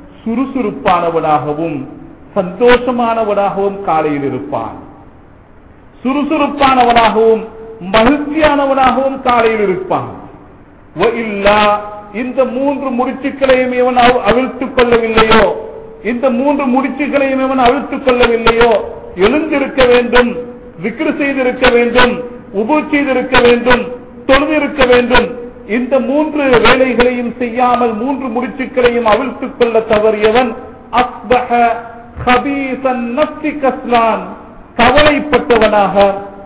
சுறுசுறுப்பானவனாகவும் சந்தோஷமானவனாகவும் காலையில் இருப்பான் சுறுசுறுப்பானவனாகவும் மகிழ்ச்சியானவனாகவும் காலையில் இருப்பான் வ இல்லா இந்த மூன்று முடிச்சுக்களையும் இவன் அவ- அவிழ்த்துக் கொள்ளவில்லையோ இந்த மூன்று முடிச்சுகளையும் இவன் அவிழ்த்துக் கொள்ளவில்லையோ எழுந்திருக்க வேண்டும் விக்ரு செய்திருக்க வேண்டும் உபு செய்திருக்க வேண்டும் தொழுதிருக்க வேண்டும் இந்த மூன்று வேலைகளையும் செய்யாமல் மூன்று முடிச்சுக்களையும் அவிழ்த்துக் கொள்ள தவறியவன் அஸ்பஹ கபீசன் நஃப்சி கஸ்லான் கவலைப்பட்டவனாக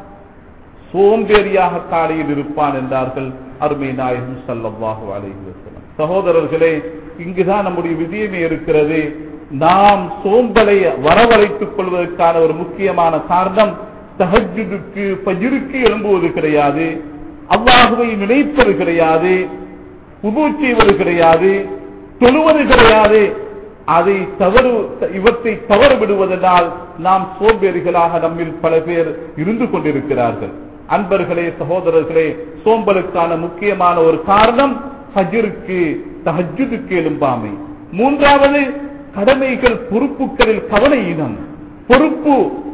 சோம்பேறியாக காலையில் இருப்பான் என்றார்கள் அருமை நாயகம் ஸல்லல்லாஹு அலைஹி வஸல்லம் சகோதரர்களே இங்குதான் நம்முடைய விதியமே இருக்கிறது நாம் சோம்பலை வரவழைத்துக் கொள்வதற்கான ஒரு முக்கியமான காரணம் தஹஜுதுக்கு ஃபஜ்ருக்கு எழும்புவது கிடையாது அல்லாஹுவை நினைப்பது கிடையாது உபு செய்வது கிடையாது தொழுவது கிடையாது அதை தவறு இவற்றை தவறு விடுவதனால் நாம் சோம்பேறிகளாக நம்மில் பல பேர் இருந்து கொண்டிருக்கிறார்கள் அன்பர்களே சகோதரர்களே சோம்பலுக்கான முக்கியமான ஒரு காரணம் ஃபஜ்ருக்கு தஹஜுதுக்கு எழும்பாமை மூன்றாவது கடமைகள் பொறுப்புகளில் கவன ஈனம் பொறுப்பு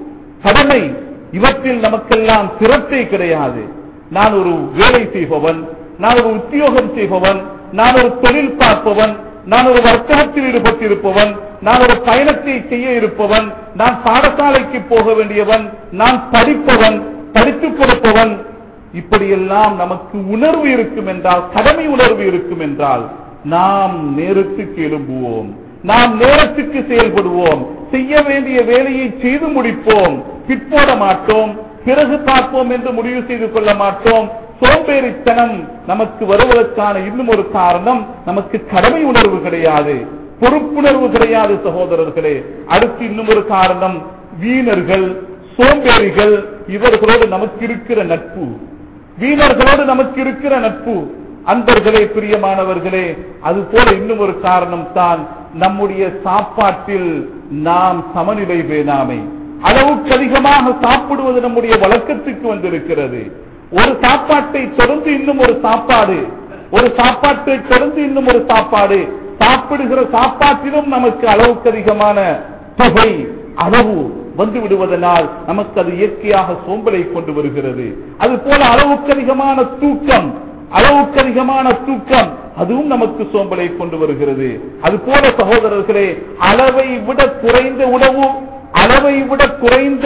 கடமை இவற்றில் நமக்கெல்லாம் சிரத்தை கிடையாது நான் ஒரு வேலை செய்பவன் நான் ஒரு உத்தியோகம் செய்பவன் நான் ஒரு தொழில் பார்ப்பவன் நான் ஒரு வர்த்தகத்தில் ஈடுபட்டிருப்பவன் நான் ஒரு பயணத்தை செய்ய இருப்பவன் நான் பாடசாலைக்கு போக வேண்டியவன் நான் படிப்பவன் படித்துக் கொடுப்பவன் இப்படியெல்லாம் நமக்கு உணர்வு இருக்கும் என்றால் கடமை உணர்வு இருக்கும் என்றால் நாம் நேரத்துக்கு எழும்புவோம் நாம் நேரத்துக்கு செயல்படுவோம் செய்ய வேண்டிய வேலையை செய்து முடிப்போம் பிற்போட மாட்டோம் பிறகு பார்ப்போம் என்று முடிவு செய்து கொள்ள மாட்டோம் சோம்பேறித்தனம் நமக்கு வருவதற்கான இன்னும் ஒரு காரணம் நமக்கு கடமை உணர்வு கிடையாது பொறுப்புணர்வு கிடையாது சகோதரர்களே அடுத்து இன்னும் ஒரு காரணம் வீணர்கள் சோம்பேறிகள் இவர்களோடு நமக்கு இருக்கிற நட்பு வீணர்களோடு நமக்கு இருக்கிற நட்பு அன்பர்களே பிரியமானவர்களே அது போல இன்னும் ஒரு காரணம் தான் நம்முடைய சாப்பாட்டில் நாம் சமநிலை பேணாமை அளவுக்கு அதிகமாக சாப்பிடுவது நம்முடைய வழக்கத்துக்கு வந்திருக்கிறது ஒரு சாப்பாட்டை தொடர்ந்து இன்னும் ஒரு சாப்பாடு ஒரு சாப்பாட்டை தொடர்ந்து இன்னும் ஒரு சாப்பாடு சாப்பிடுகிற சாப்பாட்டிலும் நமக்கு அளவுக்கு அதிகமான தொகை அளவு வந்து விடுவதனால் நமக்கு அது இயற்கையாக சோம்பலை கொண்டு வருகிறது அது போல அளவுக்கு அதிகமான தூக்கம் அளவுக்கு அதிகமான தூக்கம் அதுவும் நமக்கு சோம்பலை கொண்டு வருகிறது அது போல சகோதரர்களே அளவை விட குறைந்த உணவு அளவை விட குறைந்த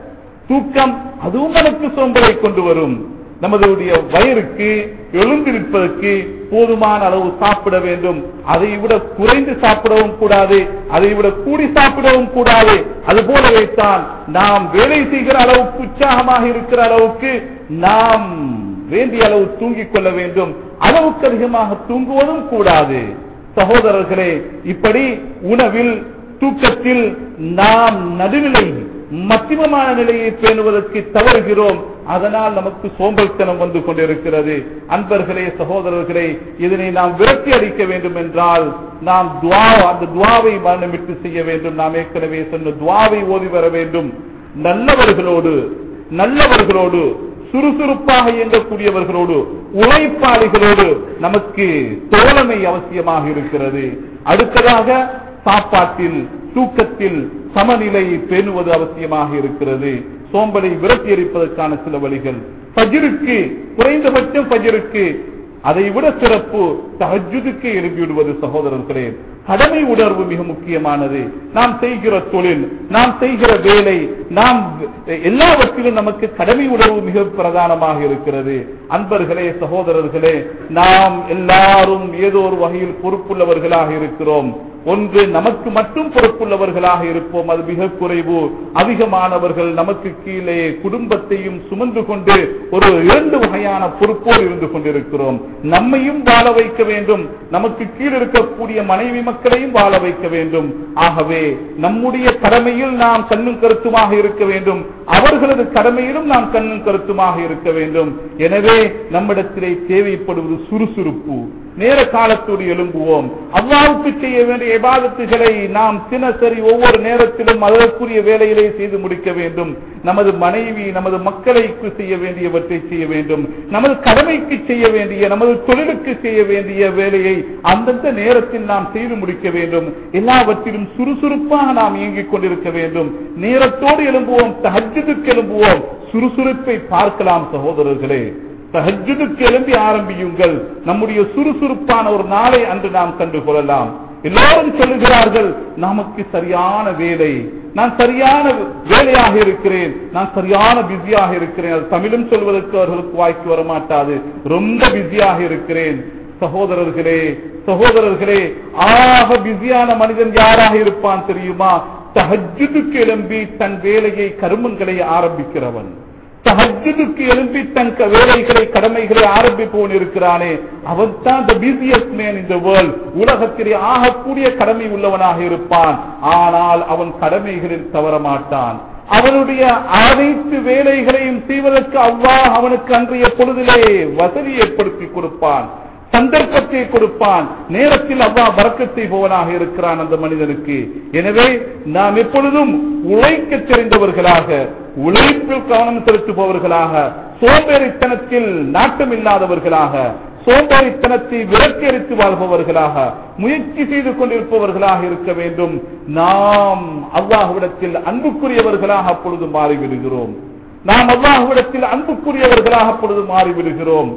தூக்கம் அதுவும் நமக்கு சோம்பலை கொண்டு வரும் நமதுடைய வயிறுக்கு எழுந்திருப்பதற்கு போதுமான அளவு சாப்பிட வேண்டும் அதை விட குறைந்து சாப்பிடவும் கூடாது அதை விட கூடி சாப்பிடவும் கூடாது அது போலவே தான் நாம் வேலை செய்கிற அளவுக்கு உற்சாகமாக இருக்கிற அளவுக்கு நாம் வேண்டிய அளவு தூங்கிக் கொள்ள வேண்டும் அளவுக்கு அதிகமாக தூங்குவதும் கூடாது சகோதரர்களே இப்படி உணவில் தூக்கத்தில் நாம் நடுநிலை மத்தியமமான நிலையை பேணுவதற்கு தவறுகிறோம் அதனால் நமக்கு சோம்பல்தனம் வந்து கொண்டிருக்கிறது அன்பர்களே சகோதரர்களே இதனை நாம் விரட்டி அடிக்க வேண்டும் என்றால் நாம் துவா அந்த துவாவை மரணமிட்டு செய்ய வேண்டும் நாம் ஏற்கனவே சொன்ன துவாவை ஓதி வர வேண்டும் நல்லவர்களோடு நல்லவர்களோடு சுறுசுறுப்பாக இயங்கக்கூடியவர்களோடு உழைப்பாளிகளோடு நமக்கு தோழமை அவசியமாக இருக்கிறது அடுத்ததாக சாப்பாட்டில் தூக்கத்தில் சமநிலை பேணுவது அவசியமாக இருக்கிறது சோம்பலை விரட்டி எரிப்பதற்கான சில வழிகள் பஜிருக்கு குறைந்தபட்சம் பஜிருக்கு அதை விட சிறப்பு தஹஜுதுக்கு எழுப்பிவிடுவது சகோதரர்களே கடமை உணர்வு மிக முக்கியமானது நாம் செய்கிற தொழில் நாம் செய்கிற வேலை நாம் எல்லாவற்றிலும் நமக்கு கடமை உணர்வு மிக பிரதானமாக இருக்கிறது அன்பர்களே சகோதரர்களே நாம் எல்லாரும் ஏதோ ஒரு வகையில் பொறுப்புள்ளவர்களாக இருக்கிறோம் ஒன்று நமக்கு மட்டும் பொறுப்புள்ளவர்களாக இருப்போம் அது மிக குறைவு அதிகமானவர்கள் நமக்கு கீழே குடும்பத்தையும் சுமந்து கொண்டு ஒரு இரண்டு வகையான பொறுப்போடு இருந்து கொண்டிருக்கிறோம் நம்மையும் வாழ வைக்க வேண்டும் நமக்கு கீழ் இருக்கக்கூடிய மனைவி மக்களையும் வாழ வைக்க வேண்டும் ஆகவே நம்முடைய கடமையில் நாம் கண்ணும் கருத்துமாக இருக்க வேண்டும் அவர்களது கடமையிலும் நாம் கண்ணும் கருத்துமாக இருக்க வேண்டும் எனவே நம்மிடத்திலே தேவைப்படுவது சுறுசுறுப்பு நேர காலத்தோடு எழும்புவோம் அல்லாவுக்கு செய்ய வேண்டிய இபாதத்துகளை நாம் தினசரி ஒவ்வொரு நேரத்திலும் அதற்குரிய வேலையிலே செய்து முடிக்க வேண்டும் நமது மனைவி நமது மக்களுக்கு செய்ய வேண்டியவற்றை செய்ய வேண்டும் நமது கடமைக்கு செய்ய வேண்டிய நமது தொழிலுக்கு செய்ய வேண்டிய வேலையை அந்தந்த நேரத்தில் நாம் செய்து முடிக்க வேண்டும் எல்லாவற்றிலும் சுறுசுறுப்பாக நாம் இயங்கிக் கொண்டிருக்க வேண்டும் நேரத்தோடு எழும்புவோம் தஹஜுக்கு எழும்புவோம் சுறுசுறுப்பை பார்க்கலாம் சகோதரர்களே தஹஜுக்கு எழும்பி ஆரம்பியுங்கள் நம்முடைய சுறுசுறுப்பான ஒரு நாளை அன்று நாம் கண்டு கொள்ளலாம் எல்லோரும் சொல்லுகிறார்கள் நமக்கு சரியான வேலை நான் சரியான வேலையாக இருக்கிறேன் நான் சரியான பிஸியாக இருக்கிறேன் அது தமிழும் சொல்வதற்கு அவர்களுக்கு வாய்க்கு வரமாட்டாது ரொம்ப பிஸியாக இருக்கிறேன் சகோதரர்களே சகோதரர்களே ஆக பிஸியான மனிதன் யாராக இருப்பான் தெரியுமா தஹஜுக்கு எழும்பி தன் வேலையை கருமங்களை ஆரம்பிக்கிறவன் தஹஜுக்கு எழும்பி தன் க- வேலைகளை கடமைகளை ஆரம்பிப்பவன் இருக்கிறானே அவன் தான் the busiest man in the world உலகத்திலே ஆகக்கூடிய கடமை உள்ளவனாக இருப்பான் ஆனால் அவன் கடமைகளில் தவற மாட்டான் அவனுடைய அனைத்து வேலைகளையும் செய்வதற்கு அல்லாஹ் அவனுக்கு அன்றைய பொழுதிலே வசதி ஏற்படுத்தி கொடுப்பான் சந்தர்ப்பத்தை கொடுப்பான் நேரத்தில் அவ்வா பறக்கச் செய்பவனாக இருக்கிறான் அந்த மனிதனுக்கு எனவே நாம் எப்பொழுதும் உழைக்க தெரிந்தவர்களாக உழைப்பில் கவனம் செலுத்துபவர்களாக சோம்பேறித்தனத்தில் நாட்டம் இல்லாதவர்களாக சோம்பேறித்தனத்தை விரக்கெடுத்து வாழ்பவர்களாக முயற்சி செய்து கொண்டிருப்பவர்களாக இருக்க வேண்டும் நாம் அல்லாஹ்விடத்தில் அன்புக்குரியவர்களாக அப்பொழுது மாறிவிடுகிறோம் நாம் அல்லாஹ்விடத்தில் அன்புக்குரியவர்களாக அப்பொழுது மாறிவிடுகிறோம்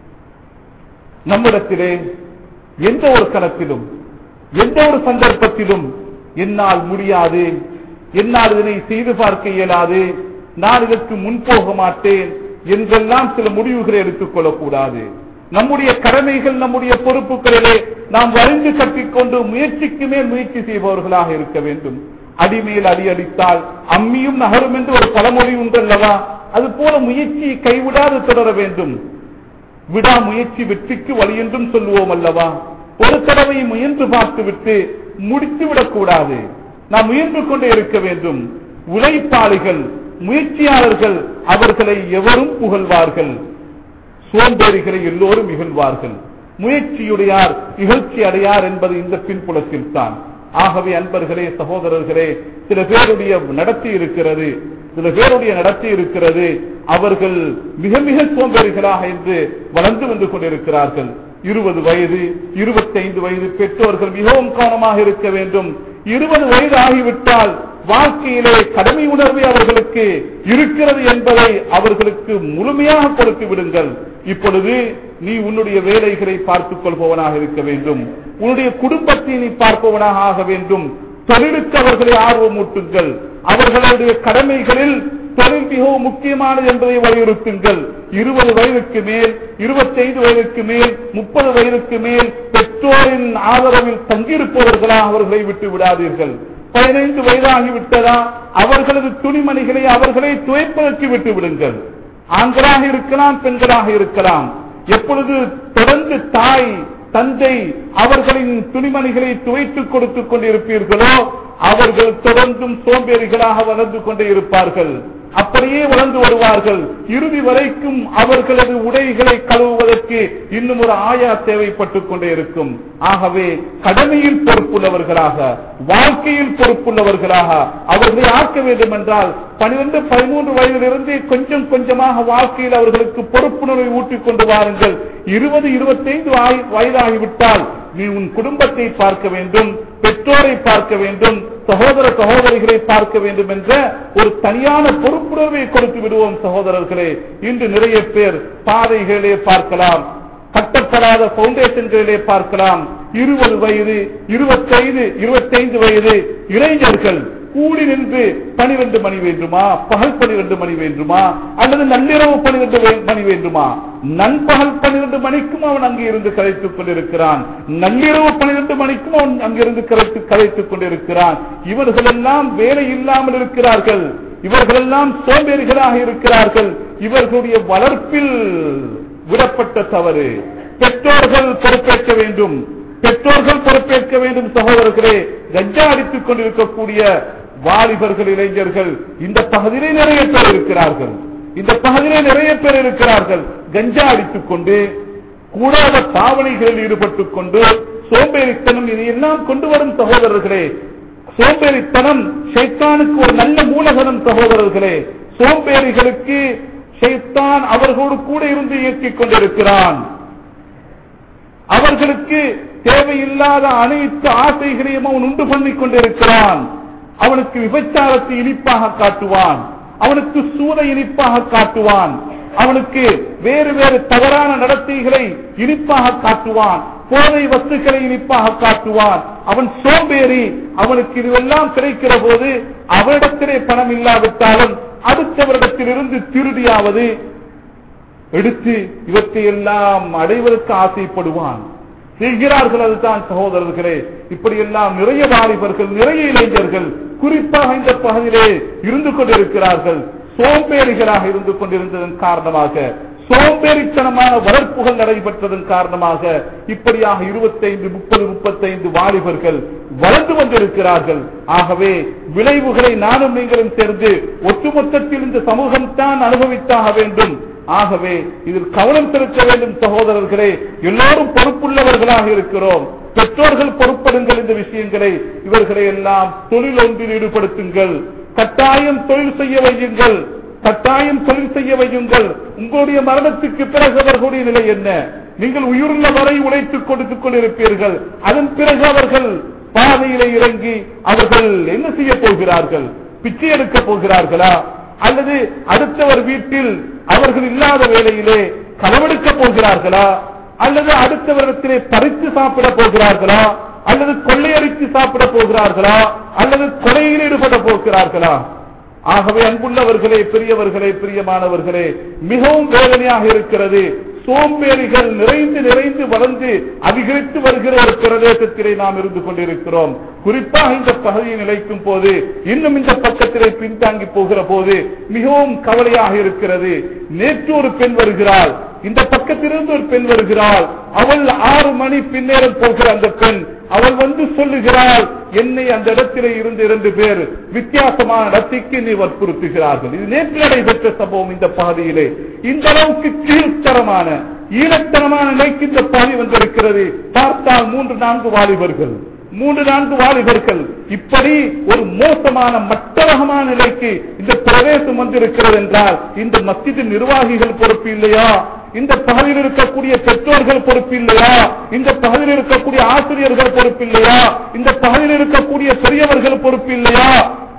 நம்மிடத்திலே எந்த ஒரு கணத்திலும் எந்த ஒரு சந்தர்ப்பத்திலும் என்னால் முடியாது என்னால் இதனை செய்து பார்க்க இயலாது நான் இதற்கு முன்போக மாட்டேன் என்றெல்லாம் சில முடிவுகளை எடுத்துக் கொள்ளக்கூடாது நம்முடைய கடமைகள் நம்முடைய பொறுப்புகளிலே நாம் வரைந்து கட்டிக்கொண்டு முயற்சிக்கு மேல் முயற்சி செய்பவர்களாக இருக்க வேண்டும் அடிமேல் அடி அடித்தால் அம்மியும் நகரும் என்று ஒரு பழமொழி உண்டல்லவா அது போல முயற்சியை கைவிடாது தொடர வேண்டும் விடாமுயற்சி வெற்றிக்கு வழி என்றும் சொல்லுவோம் அல்லவா ஒரு தடவை முயன்று பார்த்துவிட்டு முடித்து விடக்கூடாது நாம் முயன்று கொண்டே இருக்க வேண்டும் உழைப்பாளிகள் முயற்சியாளர்கள் அவர்களை எவரும் புகழ்வார்கள் சோம்பேறிகளை எல்லோரும் இகழ்வார்கள் முயற்சியுடையார் இகழ்ச்சி அடையார் என்பது இந்த பின்புலத்தில் தான் ஆகவே அன்பர்களே சகோதரர்களே சில பேருடைய நடத்தி இருக்கிறது சில பேருடைய நடத்தி இருக்கிறது அவர்கள் மிக மிக சோம்பேறிகளாக என்று வளர்ந்து வந்து கொண்டிருக்கிறார்கள் இருபது வயது இருபத்தைந்து வயது பெற்றோர்கள் மிகவும் கவனமாக இருக்க வேண்டும் இருபது வயது ஆகிவிட்டால் வாழ்க்கையிலே கடமை உணர்வு அவர்களுக்கு இருக்கிறது என்பதை அவர்களுக்கு முழுமையாக கொடுத்து விடுங்கள் இப்பொழுது நீ உன்னுடைய வேலைகளை பார்த்துக் கொள்பவனாக இருக்க வேண்டும் உன்னுடைய குடும்பத்தை நீ பார்ப்பவனாக ஆக வேண்டும் தொழிலுக்கு அவர்களை ஆர்வமூட்டுங்கள் அவர்களுடைய கடமைகளில் தொழில் மிகவும் முக்கியமானது என்பதை வலியுறுத்துங்கள் இருபது வயதுக்கு மேல் இருபத்தைந்து வயதுக்கு மேல் முப்பது வயதுக்கு மேல் பெற்றோரின் ஆதரவில் தங்கியிருப்பவர்களாக அவர்களை விட்டு விடாதீர்கள் பதினைந்து வயதாகிவிட்டதா அவர்களது துணிமணிகளை அவர்களை துவைப்பதற்கு விட்டு விடுங்கள் ஆண்களாக இருக்கலாம் பெண்களாக இருக்கலாம் எப்பொழுது தொடர்ந்து தாய் தந்தை அவர்களின் துணிமணிகளை துவைத்துக் கொடுத்துக் கொண்டிருப்பீர்களோ அவர்கள் தொடர்ந்தும் சோம்பேறிகளாக வளர்ந்து கொண்டே இருப்பார்கள் அப்படியே வளர்ந்து வருவார்கள் இறுதி வரைக்கும் அவர்களது உடைகளை கழுவுவதற்கு இன்னும் ஒரு ஆயா தேவைப்பட்டுக் கொண்டே இருக்கும் ஆகவே கடமையில் பொறுப்புள்ளவர்களாக வாழ்க்கையில் பொறுப்புள்ளவர்களாக அவர்களை ஆக்க வேண்டும் என்றால் பனிரெண்டு பதிமூன்று வயதிலிருந்து கொஞ்சம் கொஞ்சமாக வாழ்க்கையில் அவர்களுக்கு பொறுப்புணர்வை ஊட்டிக் கொண்டு வாருங்கள் இருபது இருபத்தைந்து வயதாகிவிட்டால் நீ உன் குடும்பத்தை பார்க்க வேண்டும் பெற்றோரை பார்க்க வேண்டும் சகோதர சகோதரிகளை பார்க்க வேண்டும் என்ற ஒரு தனியான பொறுப்புணர்வை கொடுத்து விடுவோம் சகோதரர்களே இன்று நிறைய பேர் பாதைகளிலே பார்க்கலாம் கட்டப்படாத பவுண்டேஷன்களிலே பார்க்கலாம் இருபது வயது இருபத்தைந்து இருபத்தைந்து வயது இளைஞர்கள் கூடி நின்று பனிரெண்டு மணி வேண்டுமா பகல் பனிரெண்டு மணி வேண்டுமா அல்லது நள்ளிரவு பனிரெண்டு மணி வேண்டுமா நண்பகல் பனிரெண்டு மணிக்கும் அவன் அங்கே இருந்து கலைத்துக் கொண்டிருக்கிறான் நள்ளிரவு பனிரெண்டு மணிக்கும் அவன் அங்கிருந்து கலைத்து கலைத்துக் கொண்டிருக்கிறான் இவர்கள் எல்லாம் வேலை இல்லாமல் இருக்கிறார்கள் இவர்களெல்லாம் சோம்பேறிகளாக இருக்கிறார்கள் இவர்களுடைய வளர்ப்பில் விடப்பட்ட தவறு பெற்றோர்கள் பொறுப்பேற்க வேண்டும் பெற்றோர்கள் பொறுப்பேற்க வேண்டும் சகோதரர்களே கஞ்சா அடித்துக் கொண்டிருக்கக்கூடிய வாலிபர்கள் இளைஞர்கள் இந்த பகுதியிலே நிறைய பேர் இருக்கிறார்கள் இந்த பகுதியிலே நிறைய பேர் இருக்கிறார்கள் கஞ்சா அடித்துக் கொண்டு கூடாத பாவனைகளில் ஈடுபட்டுக் கொண்டு சோம்பேறித்தனம் இதையெல்லாம் கொண்டு வரும் சகோதரர்களே சோம்பேறித்தனம் ஷைத்தானுக்கு ஒரு நல்ல மூலகனம் சகோதரர்களே சோம்பேறிகளுக்கு ஷைத்தான் அவர்களோடு கூட இருந்து இயக்கிக் கொண்டிருக்கிறான் அவர்களுக்கு தேவையில்லாத அனைத்து ஆசைகளையும் அவன் உண்டு பண்ணிக் கொண்டிருக்கிறான் அவனுக்கு விபச்சாரத்தை இனிப்பாக காட்டுவான் அவனுக்கு சூதை இனிப்பாக காட்டுவான் அவனுக்கு வேறு வேறு தவறான நடத்தைகளை இனிப்பாக காட்டுவான் போதை வஸ்துக்களை இனிப்பாக காட்டுவான் அவன் சோம்பேறி அவனுக்கு இதுவெல்லாம் கிடைக்கிற போது அவரிடத்திலே பணம் இல்லாவிட்டாலும் அடுத்தவரிடத்திலிருந்து திருடியாவது எடுத்து இவற்றை எல்லாம் அடைவதற்கு ஆசைப்படுவான் செய்கிறார்கள் அதுதான் சகோதரர்களே இப்படியெல்லாம் நிறைய வாலிபர்கள் நிறைய இளைஞர்கள் குறிப்பாக இந்த பகுதியிலே இருந்து கொண்டிருக்கிறார்கள் சோம்பேறிகளாக இருந்து கொண்டிருந்ததன் காரணமாக சோம்பேறித்தனமான வளர்ப்புகள் நடைபெற்றதன் காரணமாக இப்படியாக இருபத்தைந்து முப்பது முப்பத்தைந்து வாலிபர்கள் வளர்ந்து கொண்டிருக்கிறார்கள் ஆகவே விளைவுகளை நானும் நீங்களும் சேர்ந்து ஒட்டுமொத்தத்தில் இந்த சமூகம் தான் அனுபவித்தாக வேண்டும் ஆகவே இதில் கவனம் செலுத்த வேண்டும் சகோதரர்களே எல்லோரும் பொறுப்புள்ளவர்களாக இருக்கிறோம் பெற்றோர்கள் பொறுப்படுங்கள் இந்த விஷயங்களை இவர்களை எல்லாம் தொழில் ஒன்றில் ஈடுபடுத்துங்கள் கட்டாயம் தொழில் செய்ய வையுங்கள் கட்டாயம் தொழில் செய்ய வையுங்கள் உங்களுடைய மரணத்துக்கு பிறகு அவர்களுடைய நிலை என்ன நீங்கள் உயிருள்ள வரை உழைத்துக் கொடுத்துக் கொண்டிருப்பீர்கள் அதன் பிறகு அவர்கள் பாதையிலே இறங்கி அவர்கள் என்ன செய்ய போகிறார்கள் பிச்சை எடுக்க போகிறார்களா அல்லது அடுத்தவர் வீட்டில் அவர்கள் இல்லாத வேளையிலே களவெடுக்க போகிறார்களா அல்லது அடுத்தவரிடத்திலே பறித்து சாப்பிட போகிறார்களா அல்லது கொள்ளையடித்து சாப்பிட போகிறார்களா அல்லது கொலையில் ஈடுபட போகிறார்களா ஆகவே அன்புள்ளவர்களே பெரியவர்களே பிரியமானவர்களே மிகவும் வேதனையாக இருக்கிறது சோம்பேறிகள் நிறைந்து நிறைந்து வளர்ந்து அதிகரித்து வருகிற ஒரு பிரதேசத்திலே நாம் இருந்து கொண்டிருக்கிறோம் குறிப்பாக இந்த பகுதியை நிலைக்கும் போது இன்னும் இந்த பக்கத்திலே பின்தாங்கி போகிற போது மிகவும் கவலையாக இருக்கிறது நேற்று ஒரு பெண் வருகிறாள் இந்த பக்கத்திலிருந்து ஒரு பெண் வருகிறாள் அவள் ஆறு மணி பின்னேறம் போகிற அந்த பெண் அவள் வந்து சொல்லுகிறாள் என்னை அந்த இடத்திலே இருந்து இரண்டு பேர் வித்தியாசமான இடத்திற்கு நீ வற்புறுத்துகிறார்கள் இது நேற்று நடைபெற்ற சம்பவம் இந்த பகுதியிலே இந்த அளவுக்கு கீழ்த்தரமான ஈழத்தனமான நிலைக்கு இந்த பகுதி வந்திருக்கிறது பார்த்தால் மூன்று நான்கு வாலிபர்கள் மூன்று நான்கு வாலிபர்கள் இப்படி ஒரு மோசமான மட்டரகமான நிலைக்கு இந்த பிரவேசம் வந்திருக்கிறது என்றால் இந்த மஸ்ஜிது நிர்வாகிகள் பொறுப்பு இல்லையா இந்த பகுதியில் இருக்கக்கூடிய பெற்றோர்கள் பொறுப்பு இல்லையா இந்த பகுதியில் இருக்கக்கூடிய ஆசிரியர்கள் பொறுப்பு இல்லையா இந்த பகுதியில் இருக்கக்கூடிய பெரியவர்கள் பொறுப்பு இல்லையா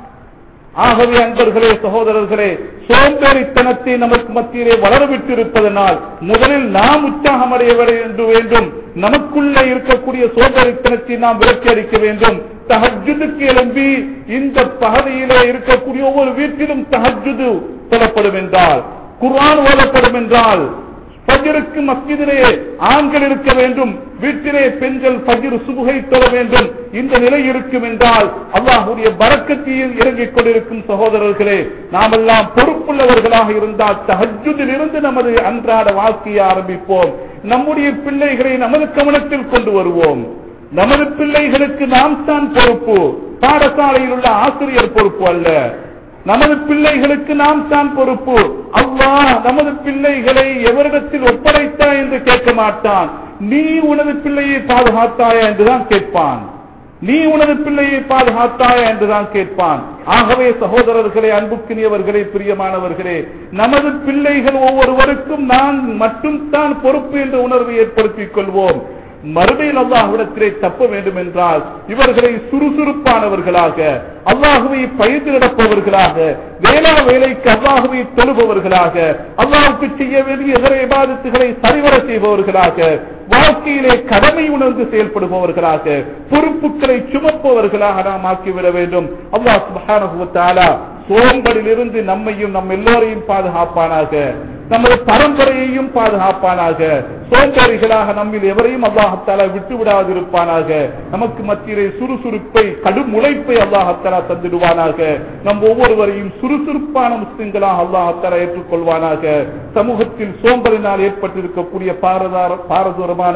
ஆகவே அன்பர்களே சகோதரர்களே சோம்பேறித்தனத்தை நமக்கு மத்தியிலே வளரவிட்டு இருப்பதனால் முதலில் நாம் உற்சாகம் அடைய வேண்டும் நமக்குள்ள இருக்கக்கூடிய சோம்பேறித்தனத்தை நாம் விரட்டி அடிக்க வேண்டும் தஹஜுதுக்கு எழும்பி இந்த பகுதியிலே இருக்கக்கூடிய ஒவ்வொரு வீட்டிலும் தஹஜுது சொல்லப்படும் என்றால் குர்ஆன் ஓதப்படும் என்றால் பஜருக்கு மஸ்ஜிதிலே ஆண்கள் இருக்க வேண்டும் வீட்டிலே பெண்கள் பஜிர் சுபுகை தொழ வேண்டும் இந்த நிலை இருக்கும் என்றால் அல்லாஹுடைய பறக்கத்தையில் இறங்கிக் கொண்டிருக்கும் சகோதரர்களே நாமெல்லாம் பொறுப்புள்ளவர்களாக இருந்தால் தஹஜுதில் இருந்து நமது அன்றாட வாழ்க்கையை ஆரம்பிப்போம் நம்முடைய பிள்ளைகளை நமது கவனத்தில் கொண்டு வருவோம் நமது பிள்ளைகளுக்கு நாம் தான் பொறுப்பு பாடசாலையில் உள்ள ஆசிரியர் பொறுப்பு அல்ல நமது பிள்ளைகளுக்கு நாம் தான் பொறுப்பு அல்லாஹ் நமது பிள்ளைகளை எவரிடத்தில் ஒப்படைத்தா என்று கேட்க மாட்டான் நீ உனது பிள்ளையை பாதுகாத்தாயா என்றுதான் கேட்பான் நீ உனது பிள்ளையை பாதுகாத்தாயா என்றுதான் கேட்பான் ஆகவே சகோதரர்களே அன்புக்கினியவர்களே பிரியமானவர்களே நமது பிள்ளைகள் ஒவ்வொருவருக்கும் நான் மட்டும் தான் பொறுப்பு என்ற உணர்வை ஏற்படுத்திக் கொள்வோம் மறுமையில் அல்லாஹ்விடத்திலே தப்ப வேண்டும் என்றால் இவர்களை சுறுசுறுப்பானவர்களாக அல்லாஹுவை பயந்து நடப்பவர்களாக வேளா வேலைக்கு அல்லாஹுவை தொழுபவர்களாக அல்லாஹுக்கு செய்ய வேண்டிய இதர விவாதத்துகளை சரிவர செய்பவர்களாக வாழ்க்கையிலே கடமை உணர்ந்து செயல்படுபவர்களாக பொறுப்புகளை சுமப்பவர்களாக நாம் ஆக்கிவிட வேண்டும் அல்லாஹ் சுப்ஹானஹு வ தஆலா சோம்பலிலிருந்து நம்மையும் நம் எல்லோரையும் பாதுகாப்பானாக நமது பரம்பரையையும் பாதுகாப்பானாக சோம்பேறிகளாக நம்மில் எவரையும் அல்லாஹத்தாலா விட்டு விடாதிருப்பானாக நமக்கு மத்தியிலே சுறுசுறுப்பை கடும் உழைப்பை அல்லாஹத்தாலா தந்திடுவானாக நம் ஒவ்வொருவரையும் சுறுசுறுப்பான முஸ்லிம்களாக அல்லாஹத்தாலா ஏற்றுக்கொள்வானாக சமூகத்தில் சோம்பலினால் ஏற்பட்டிருக்கக்கூடிய பாரதார பாரதூரமான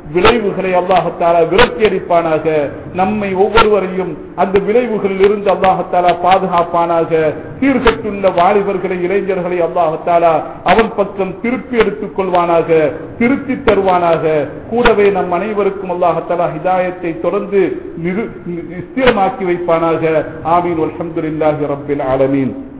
விளைவுகளை அல்லாஹத்தாலா விரட்டி அடிப்பானாக நம்மை ஒவ்வொருவரையும் அந்த விளைவுகளில் இருந்து அல்லாஹத்தாலா பாதுகாப்பானாக சீர்கட்டுள்ள வாலிபர்களை இளைஞர்களை அல்லாஹத்தாலா அவன் பக்கம் திருப்பி எடுத்துக் கொள்வானாக திருத்தி தருவானாக கூடவே நம் அனைவருக்கும் அல்லாஹத்தாலா ஹிதாயத்தை தொடர்ந்து நிரு- நி- ஸ்திரமாக்கி வைப்பானாக ஆமீன் அல்ஹம்துலில்லாஹி ரப்பில் ஆலமீன்